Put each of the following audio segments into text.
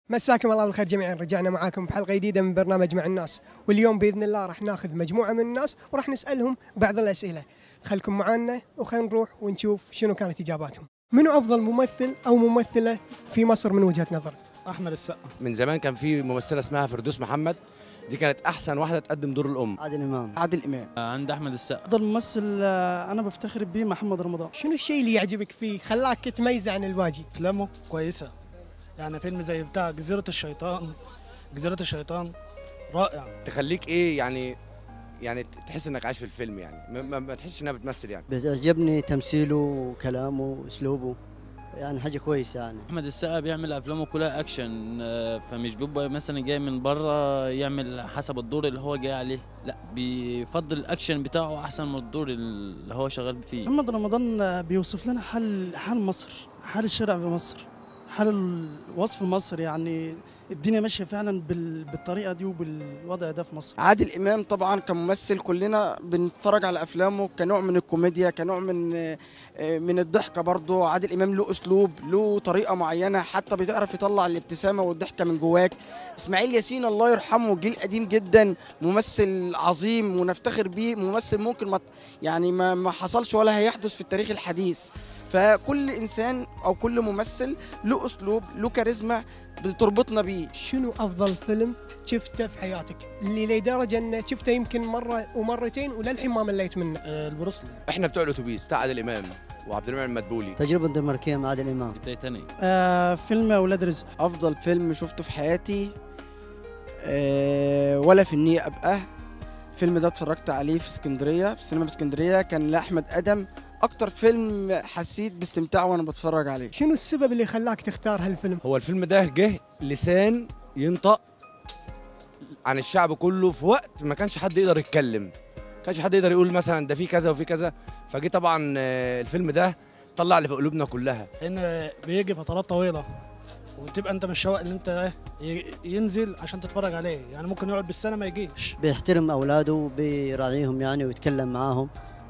مساكم الله بالخير جميعا رجعنا معاكم بحلقه جديده من برنامج مع الناس واليوم باذن الله راح ناخذ مجموعه من الناس وراح نسالهم بعض الاسئله خلكم معانا وخلينا نروح ونشوف شنو كانت اجاباتهم منو افضل ممثل او ممثله في مصر من وجهه نظرك احمد السقا من زمان كان في ممثله اسمها فردوس محمد دي كانت احسن واحده تقدم دور الام عادل امام عادل امام عند احمد السقا افضل ممثل آه، انا بفتخر بيه محمد رمضان شنو الشيء اللي يعجبك فيه خلاك تميزه عن الباقي افلامه كويسه يعني فيلم زي بتاع جزيره الشيطان جزيره الشيطان رائع تخليك ايه يعني يعني تحس انك عايش في الفيلم يعني ما, ما, ما تحسش انها بتمثل يعني بيعجبني تمثيله وكلامه واسلوبه يعني حاجه كويسه يعني احمد السقا بيعمل افلامه كلها اكشن آه، فمش بيبقى مثلا جاي من بره يعمل حسب الدور اللي هو جاي عليه لا بيفضل الاكشن بتاعه احسن من الدور اللي هو شغال فيه محمد رمضان آه، بيوصف لنا حال حال مصر حال الشارع في مصر حال الوصف مصر يعني الدنيا ماشيه فعلا بال- بالطريقه دي وبالوضع ده في مصر عادل امام طبعا كممثل كلنا بنتفرج على افلامه كنوع من الكوميديا كنوع من آه، من الضحكه برضه عادل امام له اسلوب له طريقه معينه حتى بتعرف يطلع الابتسامه والضحكه من جواك اسماعيل ياسين الله يرحمه جيل قديم جدا ممثل عظيم ونفتخر بيه ممثل ممكن ما يعني ما ما حصلش ولا هيحدث في التاريخ الحديث فكل انسان او كل ممثل له اسلوب له كاريزما بتربطنا بيه شنو افضل فيلم شفته في حياتك اللي لدرجه ان شفته يمكن مره ومرتين وللحين ما مليت منه آه، البروسلي احنا بتوع الاتوبيس بتاع عادل امام وعبد الرحمن المدبولي تجربه دنماركيه مع عادل امام التايتانيك آه فيلم اولاد رزق افضل فيلم شفته في حياتي أه ولا في النية ابقى الفيلم ده اتفرجت عليه في اسكندريه في السينما في اسكندريه كان لاحمد ادم اكتر فيلم حسيت باستمتاع وانا بتفرج عليه شنو السبب اللي خلاك تختار هالفيلم هو الفيلم ده جه لسان ينطق عن الشعب كله في وقت ما كانش حد يقدر يتكلم ما كانش حد يقدر يقول مثلا ده في كذا وفي كذا فجه طبعا آه، الفيلم ده طلع اللي في قلوبنا كلها لان بيجي فترات طويله وتبقى انت مشوق ان انت ي- ينزل عشان تتفرج عليه يعني ممكن يقعد بالسنه ما يجيش بيحترم اولاده وبيراعيهم يعني ويتكلم معاهم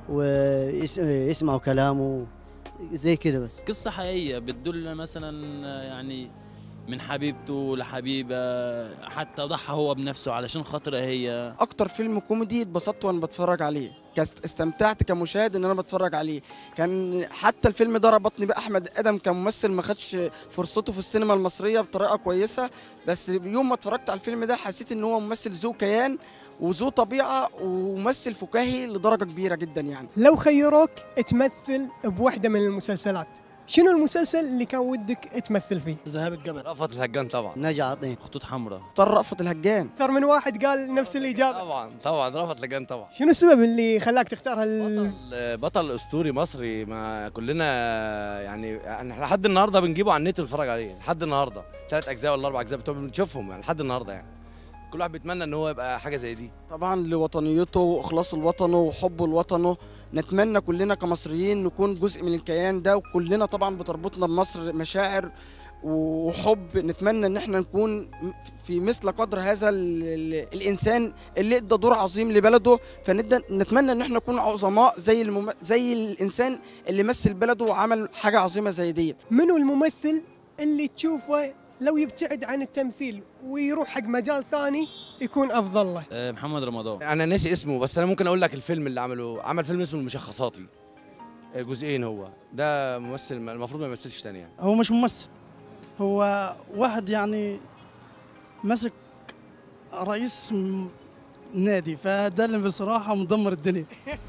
ويسمعوا كلامه زي كده بس قصه حقيقيه بتدل مثلا آه، يعني من حبيبته لحبيبه حتى ضحى هو بنفسه علشان خاطرها هي اكتر فيلم كوميدي اتبسطت وانا بتفرج عليه كست- استمتعت كمشاهد ان انا بتفرج عليه كان حتى الفيلم ده ربطني باحمد ادم كممثل ما خدش فرصته في السينما المصريه بطريقه كويسه بس يوم ما اتفرجت على الفيلم ده حسيت ان هو ممثل ذو كيان وذو طبيعه وممثل فكاهي لدرجه كبيره جدا يعني لو خيروك تمثل بوحده من المسلسلات شنو المسلسل اللي كان ودك تمثل فيه ذهاب الجبل رأفت الهجان طبعا نجا عطين خطوط حمراء اضطر رأفت الهجان اكثر من واحد قال نفس الاجابه طبعا طبعا رأفت الهجان طبعا شنو السبب اللي خلاك تختار هال بطل بطل اسطوري مصري ما كلنا يعني احنا لحد النهارده بنجيبه على النت ونتفرج عليه لحد النهارده ثلاث اجزاء ولا اربع اجزاء بتوع بنشوفهم يعني لحد النهارده يعني كل واحد بيتمنى ان هو يبقى حاجه زي دي طبعا لوطنيته واخلاصه لوطنه وحبه لوطنه نتمنى كلنا كمصريين نكون جزء من الكيان ده وكلنا طبعا بتربطنا بمصر مشاعر وحب نتمنى ان احنا نكون في مثل قدر هذا ال ال الانسان اللي ادى دور عظيم لبلده فنتمنى ان احنا نكون عظماء زي المم... زي الانسان اللي مثل بلده وعمل حاجه عظيمه زي ديت منو الممثل اللي تشوفه لو يبتعد عن التمثيل ويروح حق مجال ثاني يكون افضل له آه، محمد رمضان انا ناسي اسمه بس انا ممكن اقول لك الفيلم اللي عمله عمل فيلم اسمه المشخصاتي جزئين هو ده ممثل المفروض ما يمثلش تاني يعني هو مش ممثل هو واحد يعني ماسك رئيس م- نادي فده اللي بصراحه مدمر الدنيا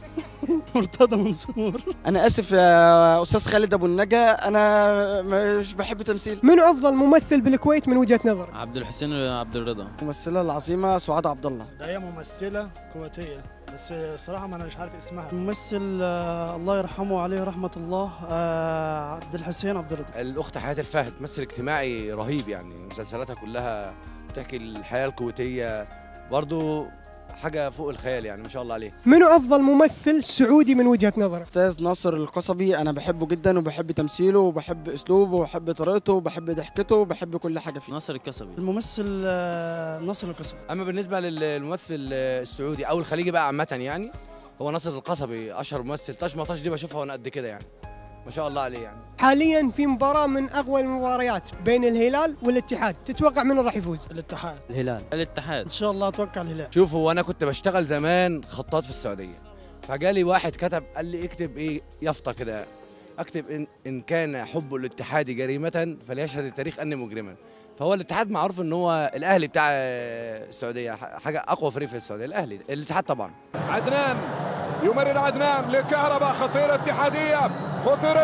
مرتضى منصور انا اسف يا استاذ خالد ابو النجا انا مش بحب تمثيل منو افضل ممثل بالكويت من وجهه نظرك عبد الحسين عبد الرضا الممثله العظيمه سعاد عبد الله ده هي ممثله كويتيه بس الصراحه ما انا مش عارف اسمها ممثل آه الله يرحمه عليه رحمه الله آه عبد الحسين عبد الرضا الاخت حياه الفهد ممثل اجتماعي رهيب يعني مسلسلاتها كلها بتحكي الحياه الكويتيه برضو حاجه فوق الخيال يعني ما شاء الله عليه منو افضل ممثل سعودي من وجهه نظرك استاذ ناصر القصبي انا بحبه جدا وبحب تمثيله وبحب اسلوبه وبحب طريقته وبحب ضحكته وبحب كل حاجه فيه ناصر الكسبي الممثل آه ناصر القصبي اما بالنسبه للممثل السعودي او الخليجي بقى عامه يعني هو ناصر القصبي اشهر ممثل طاش مطاش دي بشوفها وانا قد كده يعني ما شاء الله عليه يعني حاليا في مباراه من اقوى المباريات بين الهلال والاتحاد تتوقع من راح يفوز الاتحاد الهلال الاتحاد ان شاء الله اتوقع الهلال شوفوا وانا كنت بشتغل زمان خطاط في السعوديه فجالي واحد كتب قال لي اكتب ايه يافطه كده اكتب ان ان كان حب الاتحاد جريمه فليشهد التاريخ اني مجرما فهو الاتحاد معروف ان هو الاهلي بتاع السعوديه حاجه اقوى فريق في السعوديه الاهلي الاتحاد طبعا عدنان يمرر عدنان لكهرباء خطيره اتحاديه خطيره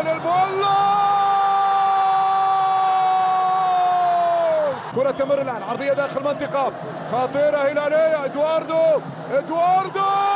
للمولى كرة تمر الآن عرضية داخل المنطقة خطيرة هلالية ادواردو ادواردو